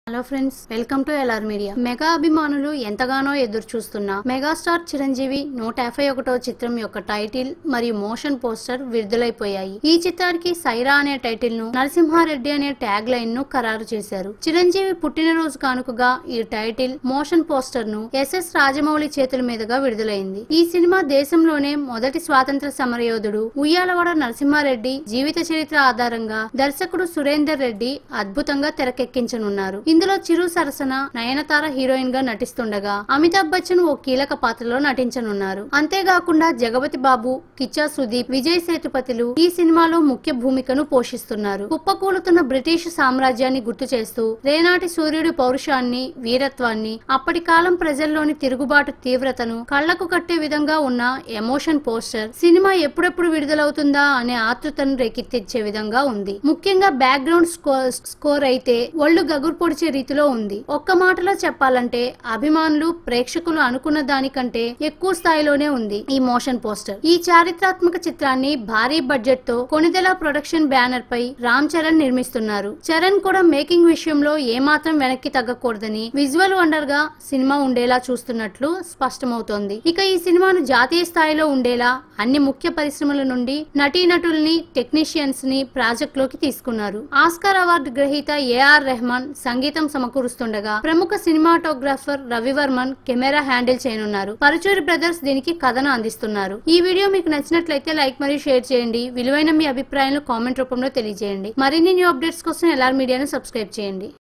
hello friends welcome to LR media mega అభిమానులు ఎంతగానో ఎదురు చూస్తున్న మెగాస్టార్ చిరంజీవి నూట యాభై ఒకటో చిత్రం యొక్క టైటిల్ మరియు మోషన్ పోస్టర్ విడుదలైపోయాయి ఈ చిత్రానికి సైరా అనే టైటిల్ ను నరసింహారెడ్డి అనే ట్యాగ్ లైన్ ను ఖరారు చేశారు చిరంజీవి పుట్టినరోజు కానుకగా ఈ టైటిల్ మోషన్ పోస్టర్ ను ఎస్ఎస్ రాజమౌళి చేతుల మీదుగా విడుదలైంది ఈ సినిమా దేశంలోనే మొదటి స్వాతంత్ర సమరయోధుడు ఉయ్యాలవాడ నరసింహారెడ్డి జీవిత చరిత్ర ఆధారంగా దర్శకుడు సురేందర్ రెడ్డి అద్భుతంగా తెరకెక్కించనున్నారు ఇందులో చిరు సరసన నయనతార హీరోయిన్ గా నటిస్తుండగా అమితాబ్ బచ్చన్ ఓ కీలక పాత్రలో నటించనున్నారు అంతేకాకుండా జగపతి బాబు కిచ్చా సుదీప్ విజయ్ సేతుపతిలు ఈ సినిమాలో ముఖ్య భూమికను పోషిస్తున్నారు కుప్పకూలుతున్న బ్రిటిష్ సామ్రాజ్యాన్ని గుర్తు చేస్తూ రేనాటి సూర్యుడి పౌరుషాన్ని వీరత్వాన్ని అప్పటి కాలం ప్రజల్లోని తిరుగుబాటు తీవ్రతను కళ్లకు కట్టే విధంగా ఉన్న ఎమోషన్ పోస్టర్ సినిమా ఎప్పుడెప్పుడు విడుదలవుతుందా అనే ఆతృతను రేకెత్తించే విధంగా ఉంది ముఖ్యంగా బ్యాక్గ్రౌండ్ స్కోర్ స్కోర్ అయితే ఒళ్ళు గగురు పొడిచే రీతిలో ఉంది ఒక్క మాటలో చెప్పాలంటే అభిమానులు ప్రేక్షకులు అనుకున్న దానికంటే ఎక్కువ స్థాయిలోనే ఉంది ఈ మోషన్ పోస్టర్ ఈ చారిత్రాత్మక చిత్రాన్ని భారీ బడ్జెట్ తో కొనిదెల ప్రొడక్షన్ బ్యానర్ పై రామ్ చరణ్ నిర్మిస్తున్నారు చరణ్ కూడా మేకింగ్ విషయంలో ఏమాత్రం వెనక్కి తగ్గకూడదని విజువల్ వండర్ గా సినిమా ఉండేలా చూస్తున్నట్లు స్పష్టమవుతోంది ఇక ఈ సినిమాను జాతీయ స్థాయిలో ఉండేలా అన్ని ముఖ్య పరిశ్రమల నుండి నటీనటుల్ని టెక్నీషియన్స్ ని ప్రాజెక్ట్ లోకి తీసుకున్నారు ఆస్కార్ అవార్డు గ్రహీత ఏఆర్ రెహమాన్ సంగీతం సమకూరుస్తుండగా ప్రముఖ సినిమాటోగ్రాఫర్ రవివర్మన్ కెమెరా హ్యాండిల్ చేయనున్నారు పరుచూరి బ్రదర్స్ దీనికి కథను అందిస్తున్నారు ఈ వీడియో మీకు నచ్చినట్లయితే లైక్ మరియు షేర్ చేయండి విలువైన మీ అభిప్రాయాలను కామెంట్ రూపంలో తెలియజేయండి మరిన్ని న్యూ అప్డేట్స్ కోసం ఎల్ఆర్ మీడియాను సబ్స్క్రైబ్ చేయండి